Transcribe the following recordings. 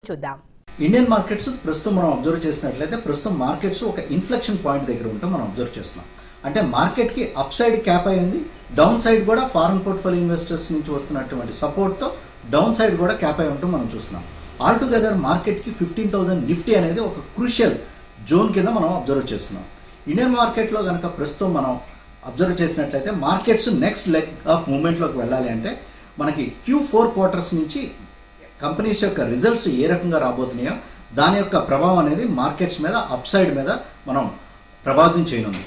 చూద్దాం Indian markets ప్రస్తుతం మనం అబ్జర్వ్ చేసినట్లయితే ప్రస్తుతం మార్కెట్స్ ఒక ఇన్ఫ్లెక్షన్ పాయింట్ దగ్గర ఉంటాం మనం అబ్జర్వ్ చేస్తున్నాం అంటే మార్కెట్కి అప్ సైడ్ క్యాప్ అయింది డౌన్ సైడ్ కూడా ఫారెన్ పోర్ట్ఫోలియో ఇన్వెస్టర్స్ నుంచి వస్తున్నటువంటి సపోర్ట్తో డౌన్ సైడ్ కూడా క్యాప్ అయి ఉంటాం మనం చూస్తున్నాం ఆల్ టుగెదర్ మార్కెట్కి ఫిఫ్టీన్ థౌసండ్ నిఫ్టీ అనేది ఒక క్రూషియల్ జోన్ కింద మనం అబ్జర్వ్ చేస్తున్నాం ఇండియన్ మార్కెట్లో కనుక ప్రస్తుతం మనం అబ్జర్వ్ చేసినట్లయితే మార్కెట్స్ నెక్స్ట్ లెగ్ ఆఫ్ మూమెంట్లోకి వెళ్ళాలి అంటే మనకి క్యూ ఫోర్ క్వార్టర్స్ నుంచి కంపెనీస్ యొక్క రిజల్ట్స్ ఏ రకంగా రాబోతున్నాయో దాని యొక్క ప్రభావం అనేది మార్కెట్స్ మీద అప్ సైడ్ మీద మనం ప్రభావితం చేయనుంది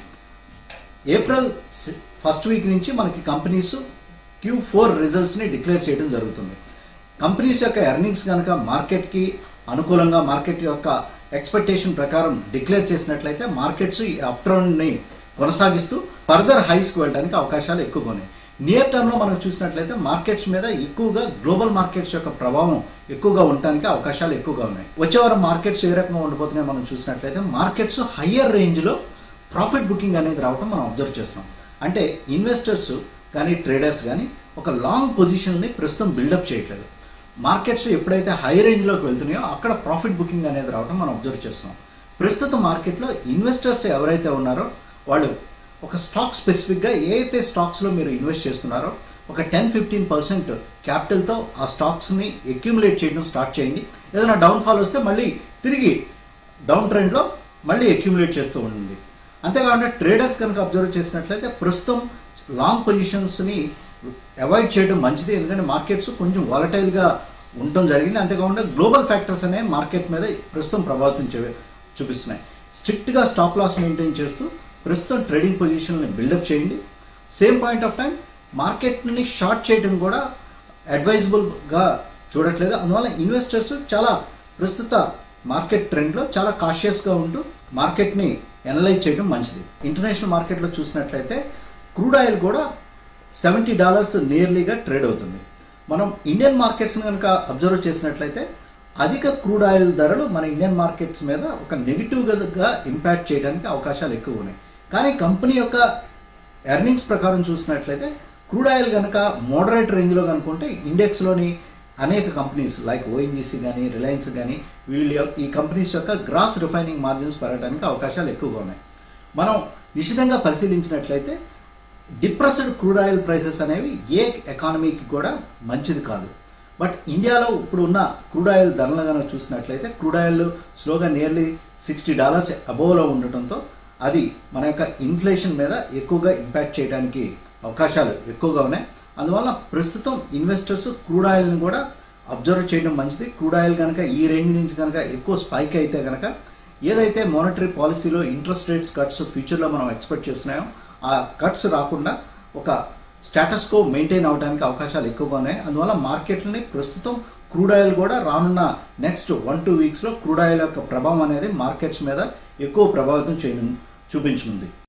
ఏప్రిల్ ఫస్ట్ వీక్ నుంచి మనకి కంపెనీస్ క్యూ ఫోర్ రిజల్ట్స్ని డిక్లేర్ చేయడం జరుగుతుంది కంపెనీస్ యొక్క ఎర్నింగ్స్ కనుక మార్కెట్కి అనుకూలంగా మార్కెట్ యొక్క ఎక్స్పెక్టేషన్ ప్రకారం డిక్లేర్ చేసినట్లయితే మార్కెట్స్ ఈ అప్ ట్రెండ్ని కొనసాగిస్తూ ఫర్దర్ హైస్కి వెళ్ళడానికి అవకాశాలు ఎక్కువగా ఉన్నాయి నియర్ టర్మ్లో మనం చూసినట్లయితే మార్కెట్స్ మీద ఎక్కువగా గ్లోబల్ మార్కెట్స్ యొక్క ప్రభావం ఎక్కువగా ఉండడానికి అవకాశాలు ఎక్కువగా ఉన్నాయి వచ్చే వారం మార్కెట్స్ ఏ రకంగా ఉండబోతున్నాయో మనం చూసినట్లయితే మార్కెట్స్ హయ్యర్ రేంజ్లో ప్రాఫిట్ బుకింగ్ అనేది రావటం మనం అబ్జర్వ్ చేస్తున్నాం అంటే ఇన్వెస్టర్స్ కానీ ట్రేడర్స్ కానీ ఒక లాంగ్ పొజిషన్ని ప్రస్తుతం బిల్డప్ చేయట్లేదు మార్కెట్స్ ఎప్పుడైతే హై రేంజ్లోకి వెళ్తున్నాయో అక్కడ ప్రాఫిట్ బుకింగ్ అనేది రావటం మనం అబ్జర్వ్ చేస్తున్నాం ప్రస్తుతం మార్కెట్లో ఇన్వెస్టర్స్ ఎవరైతే ఉన్నారో వాళ్ళు ఒక స్టాక్ స్పెసిఫిక్గా ఏ అయితే స్టాక్స్లో మీరు ఇన్వెస్ట్ చేస్తున్నారో ఒక టెన్ ఫిఫ్టీన్ పర్సెంట్ క్యాపిటల్తో ఆ స్టాక్స్ని అక్యూములేట్ చేయడం స్టార్ట్ చేయండి ఏదైనా డౌన్ఫాల్ వస్తే మళ్ళీ తిరిగి డౌన్ ట్రెండ్లో మళ్ళీ అక్యూములేట్ చేస్తూ ఉండండి అంతేకాకుండా ట్రేడర్స్ కనుక అబ్జర్వ్ చేసినట్లయితే ప్రస్తుతం లాంగ్ పొజిషన్స్ని అవాయిడ్ చేయడం మంచిది ఎందుకంటే మార్కెట్స్ కొంచెం వాలటైల్గా ఉండటం జరిగింది అంతేకాకుండా గ్లోబల్ ఫ్యాక్టర్స్ అనేవి మార్కెట్ మీద ప్రస్తుతం ప్రభావితం చూ చూపిస్తున్నాయి స్ట్రిక్ట్గా స్టాప్ లాస్ మెయింటైన్ చేస్తూ ప్రస్తుతం ట్రేడింగ్ పొజిషన్ని బిల్డప్ చేయండి సేమ్ పాయింట్ ఆఫ్ టైం మార్కెట్ని షార్ట్ చేయడం కూడా అడ్వైజబుల్గా చూడట్లేదు అందువల్ల ఇన్వెస్టర్స్ చాలా ప్రస్తుత మార్కెట్ ట్రెండ్లో చాలా కాషియస్గా ఉంటూ మార్కెట్ని ఎనలైజ్ చేయడం మంచిది ఇంటర్నేషనల్ మార్కెట్లో చూసినట్లయితే క్రూడ్ ఆయిల్ కూడా సెవెంటీ డాలర్స్ నియర్లీగా ట్రేడ్ అవుతుంది మనం ఇండియన్ మార్కెట్స్ని కనుక అబ్జర్వ్ చేసినట్లయితే అధిక క్రూడ్ ఆయిల్ ధరలు మన ఇండియన్ మార్కెట్స్ మీద ఒక నెగిటివ్గా ఇంపాక్ట్ చేయడానికి అవకాశాలు ఎక్కువ ఉన్నాయి కానీ కంపెనీ యొక్క ఎర్నింగ్స్ ప్రకారం చూసినట్లయితే క్రూడ్ ఆయిల్ కనుక మోడరేట్ రేంజ్లో కనుకుంటే ఇండెక్స్లోని అనేక కంపెనీస్ లైక్ ఓఎన్జీసీ కానీ రిలయన్స్ కానీ వీళ్ళ ఈ కంపెనీస్ యొక్క గ్రాస్ రిఫైనింగ్ మార్జిన్స్ పెరగడానికి అవకాశాలు ఎక్కువగా ఉన్నాయి మనం నిశ్చితంగా పరిశీలించినట్లయితే డిప్రెస్డ్ క్రూడ్ ఆయిల్ ప్రైసెస్ అనేవి ఏ ఎకానమీకి కూడా మంచిది కాదు బట్ ఇండియాలో ఇప్పుడు ఉన్న క్రూడ్ ఆయిల్ ధరలు కనుక చూసినట్లయితే క్రూడ్ ఆయిల్ స్లోగా నియర్లీ సిక్స్టీ డాలర్స్ అబోవ్లో ఉండటంతో అది మన యొక్క ఇన్ఫ్లేషన్ మీద ఎక్కువగా ఇంపాక్ట్ చేయడానికి అవకాశాలు ఎక్కువగా ఉన్నాయి అందువల్ల ప్రస్తుతం ఇన్వెస్టర్స్ క్రూడ్ ఆయిల్ని కూడా అబ్జర్వ్ చేయడం మంచిది క్రూడ్ ఆయిల్ కనుక ఈ రేంజ్ నుంచి కనుక ఎక్కువ స్పైక్ అయితే కనుక ఏదైతే మానిటరీ పాలసీలో ఇంట్రెస్ట్ రేట్స్ కట్స్ ఫ్యూచర్లో మనం ఎక్స్పెక్ట్ చేస్తున్నాయో ఆ కట్స్ రాకుండా ఒక స్టేటస్ కో మెయింటైన్ అవడానికి అవకాశాలు ఎక్కువగా ఉన్నాయి అందువల్ల మార్కెట్లని ప్రస్తుతం క్రూడ్ ఆయిల్ కూడా రానున్న నెక్స్ట్ వన్ టూ వీక్స్లో క్రూడ్ ఆయిల్ యొక్క ప్రభావం అనేది మార్కెట్స్ మీద ఎక్కువ ప్రభావితం చేయను చూపించనుంది